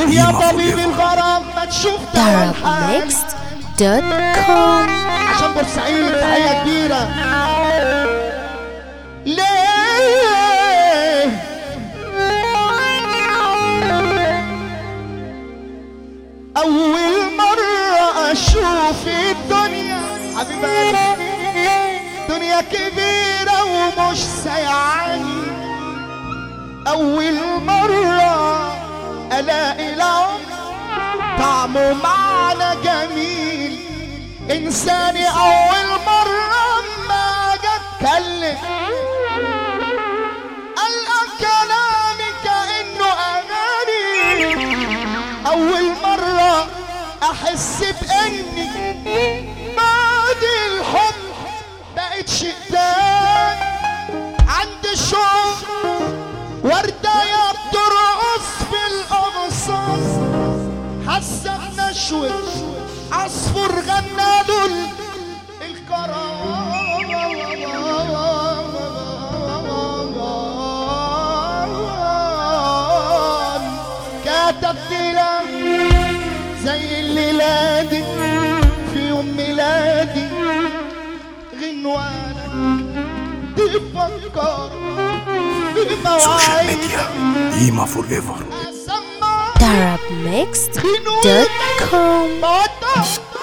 ليه يا قيمة طبيب forever. الغرام ما تشوف دوا الحال Darabmixed.com عشان بورسعيد تحية كبيرة ليه أول مرة أشوف الدنيا حبيبي دنيا كبيرة ومش سيعاني أول مرة ألاقي العمر طعمه معنى جميل انساني اول مرة ما اجي اتكلم القى كلامي كانه اغاني اول مرة احس باني بعد الحب بقيت شيء تاني عندي شوق وردة يا بترقص في القمصان حاسه بنشوة عصفور غنى له الكرام كتبت لك زي الليلة دي في يوم ميلادي غنوانك تفكر سوشيال بمواعيد ميديا قيمة فور ايفر أسمع Darabmixed.com بوطة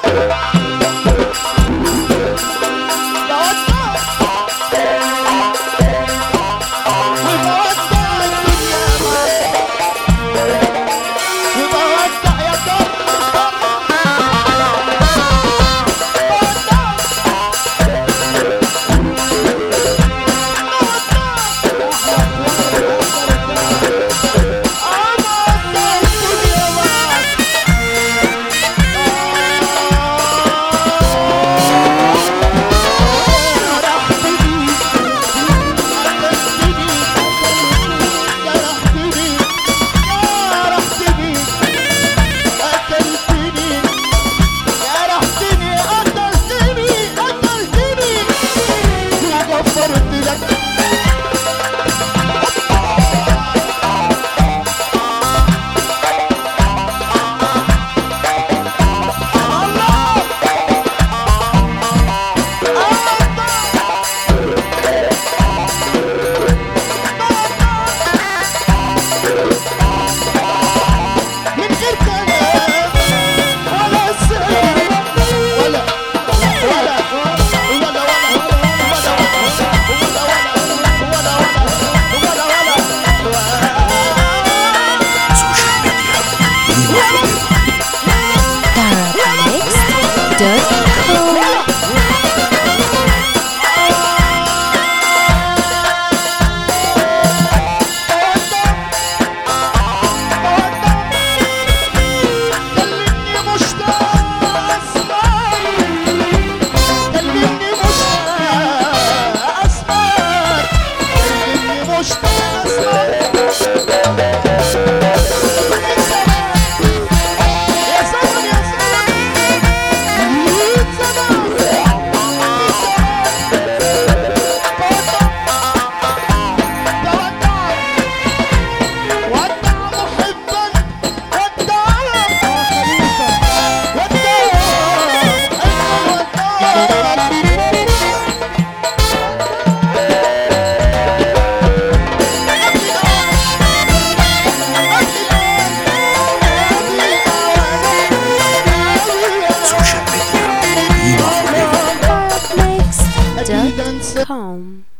لك من غير كلام ولا سلام ولا ولا ولا ولا ولا ولا ولا سوشيال ميديا قيمة فور ايفر Darabmixed.com كلمني مشتاق اسمعك كلمني مشتاق اسمعك كلمني مشتاق اسمعك يا زمن يا زمن يا زمن تودع ودع محبا ودع سوشيال ميديا قيمة فور ايفر Darabmixed.com